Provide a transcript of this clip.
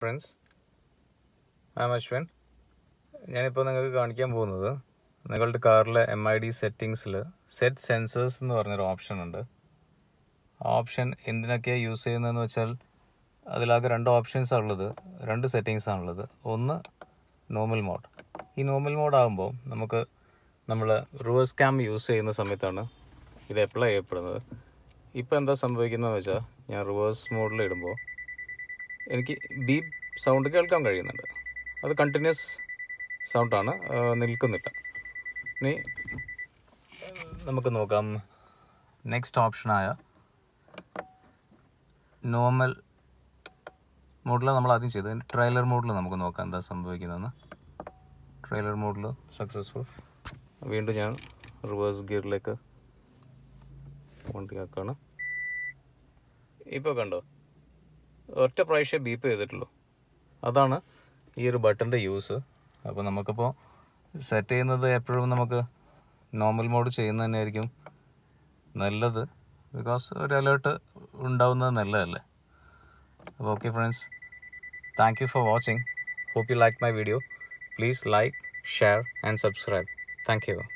friends ആം അശ്വിൻ ഞാനിപ്പോൾ നിങ്ങൾക്ക് കാണിക്കാൻ പോകുന്നത് നിങ്ങളുടെ കാറിലെ എം ഐ ഡി സെറ്റിങ്സിൽ സെറ്റ് സെൻസേഴ്സ് എന്ന് പറഞ്ഞൊരു ഓപ്ഷൻ ഉണ്ട് ആ ഓപ്ഷൻ എന്തിനൊക്കെയാണ് യൂസ് ചെയ്യുന്നതെന്ന് വെച്ചാൽ അതിലാകെ രണ്ട് ഓപ്ഷൻസ് ഉള്ളത് രണ്ട് സെറ്റിങ്സ് ആണുള്ളത് ഒന്ന് നോർമൽ മോഡ് ഈ നോർമൽ മോഡ് ആകുമ്പോൾ നമുക്ക് നമ്മൾ റിവേഴ്സ് ക്യാം യൂസ് ചെയ്യുന്ന സമയത്താണ് ഇത് അപ്ലൈ ചെയ്യപ്പെടുന്നത് ഇപ്പോൾ എന്താ സംഭവിക്കുന്നതെന്ന് വെച്ചാൽ ഞാൻ റിവേഴ്സ് മോഡിൽ ഇടുമ്പോൾ എനിക്ക് ബീപ്പ് സൗണ്ട് കേൾക്കാൻ കഴിയുന്നുണ്ട് അത് കണ്ടിന്യൂസ് സൗണ്ടാണ് നിൽക്കുന്നില്ല ഇനി നമുക്ക് നോക്കാം നെക്സ്റ്റ് ഓപ്ഷനായ നോർമൽ മോഡിൽ നമ്മൾ ആദ്യം ചെയ്തത് ട്രെയിലർ മോഡിൽ നമുക്ക് നോക്കാം എന്താ സംഭവിക്കുന്നതെന്ന് ട്രെയിലർ മോഡിൽ സക്സസ്ഫുൾ വീണ്ടും ഞാൻ റിവേഴ്സ് ഗിയറിലേക്ക് വണ്ടി ആക്കാണ് ഇപ്പോൾ കണ്ടോ ഒറ്റ പ്രാവശ്യം ബീപ്പ് ചെയ്തിട്ടുള്ളൂ അതാണ് ഈ ഒരു ബട്ടൻ്റെ യൂസ് അപ്പോൾ നമുക്കിപ്പോൾ സെറ്റ് ചെയ്യുന്നത് എപ്പോഴും നമുക്ക് നോർമൽ മോഡ് ചെയ്യുന്നത് തന്നെയായിരിക്കും നല്ലത് ബിക്കോസ് ഒരു അലേർട്ട് ഉണ്ടാവുന്നത് നല്ലതല്ലേ അപ്പോൾ okay friends thank you for watching hope you like my video please like share and subscribe thank U